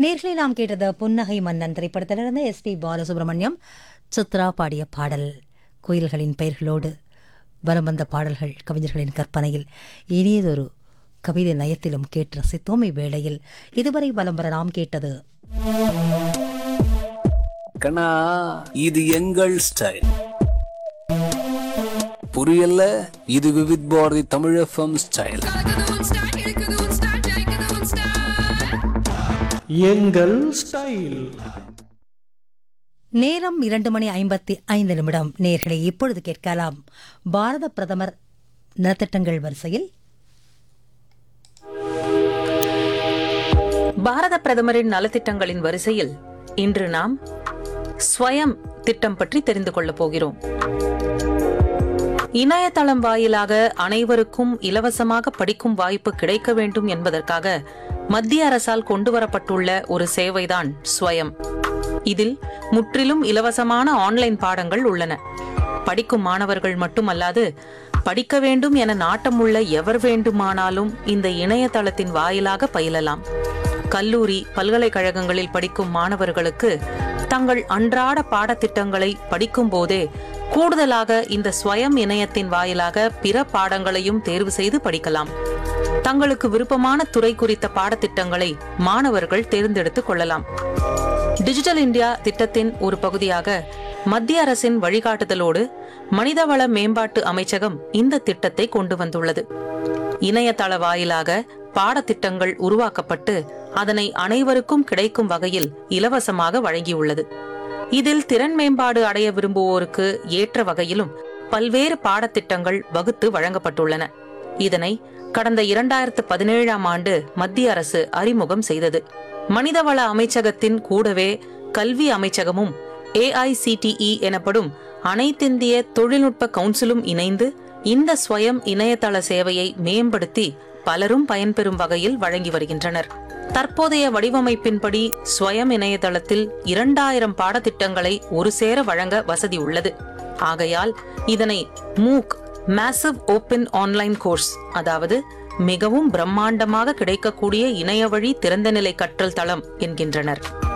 நேர்களை நாம் கேட்டது புன்னகை மன்னன் திரைப்படத்திலிருந்து எஸ் பி பாலசுப்ரமணியம் சித்ரா பாடிய பாடல் கோயில்களின் பெயர்களோடு வலம் வந்த பாடல்கள் கவிஞர்களின் கற்பனையில் இனியதொரு கவிதை நயத்திலும் கேட்டு ரசித்தோம் இவ்வேளையில் இதுவரை வலம் வர நாம் கேட்டது கண்ணா இது எங்கள் ஸ்டைல் புரியல இது விவித் பாரதி தமிழ் எஃப்எம் ஸ்டைல் கலக்குது உன் ஸ்டைல் இழுக்குது உன் ஸ்டைல் ஜெயிக்குது உன் ஸ்டைல் எங்கள் ஸ்டைல் நேரம் இரண்டு மணி ஐம்பத்தி ஐந்து நிமிடம் நேர்களை இப்பொழுது கேட்கலாம் பாரத பிரதமர் நலத்திட்டங்கள் வரிசையில் பாரத பிரதமரின் நலத்திட்டங்களின் வரிசையில் இன்று நாம் ஸ்வயம் திட்டம் பற்றி தெரிந்து கொள்ளப் போகிறோம் இணையதளம் வாயிலாக அனைவருக்கும் இலவசமாக படிக்கும் வாய்ப்பு கிடைக்க வேண்டும் என்பதற்காக மத்திய அரசால் கொண்டுவரப்பட்டுள்ள ஒரு சேவைதான் ஸ்வயம் இதில் முற்றிலும் இலவசமான ஆன்லைன் பாடங்கள் உள்ளன படிக்கும் மாணவர்கள் மட்டுமல்லாது படிக்க வேண்டும் என நாட்டமுள்ள எவர் வேண்டுமானாலும் இந்த இணையதளத்தின் வாயிலாக பயிலலாம் கல்லூரி பல்கலைக்கழகங்களில் படிக்கும் மாணவர்களுக்கு தங்கள் அன்றாட பாடத்திட்டங்களை படிக்கும் போதே கூடுதலாக இந்த ஸ்வயம் இணையத்தின் வாயிலாக பிற பாடங்களையும் தேர்வு செய்து படிக்கலாம் தங்களுக்கு விருப்பமான துறை குறித்த பாடத்திட்டங்களை மாணவர்கள் தேர்ந்தெடுத்துக் கொள்ளலாம் டிஜிட்டல் இந்தியா திட்டத்தின் ஒரு பகுதியாக மத்திய அரசின் வழிகாட்டுதலோடு மனிதவள மேம்பாட்டு அமைச்சகம் இந்த திட்டத்தை கொண்டு வந்துள்ளது இணையதள வாயிலாக பாடத்திட்டங்கள் உருவாக்கப்பட்டு அதனை அனைவருக்கும் கிடைக்கும் வகையில் இலவசமாக வழங்கியுள்ளது இதில் திறன் மேம்பாடு அடைய விரும்புவோருக்கு ஏற்ற வகையிலும் பல்வேறு பாடத்திட்டங்கள் வகுத்து வழங்கப்பட்டுள்ளன இதனை கடந்த இரண்டாயிரத்து பதினேழாம் ஆண்டு மத்திய அரசு அறிமுகம் செய்தது மனிதவள அமைச்சகத்தின் கூடவே கல்வி அமைச்சகமும் ஏஐசிடிஇ எனப்படும் அனைத்திந்திய தொழில்நுட்ப கவுன்சிலும் இணைந்து இந்த ஸ்வயம் இணையதள சேவையை மேம்படுத்தி பலரும் பயன்பெறும் வகையில் வழங்கி வருகின்றனர் தற்போதைய வடிவமைப்பின்படி ஸ்வயம் இணையதளத்தில் இரண்டாயிரம் பாடத்திட்டங்களை ஒரு சேர வழங்க வசதி உள்ளது ஆகையால் இதனை MOOC massive open online course அதாவது மிகவும் பிரம்மாண்டமாக கிடைக்கக்கூடிய இணையவழி திறந்தநிலை கற்றல் தளம் என்கின்றனர்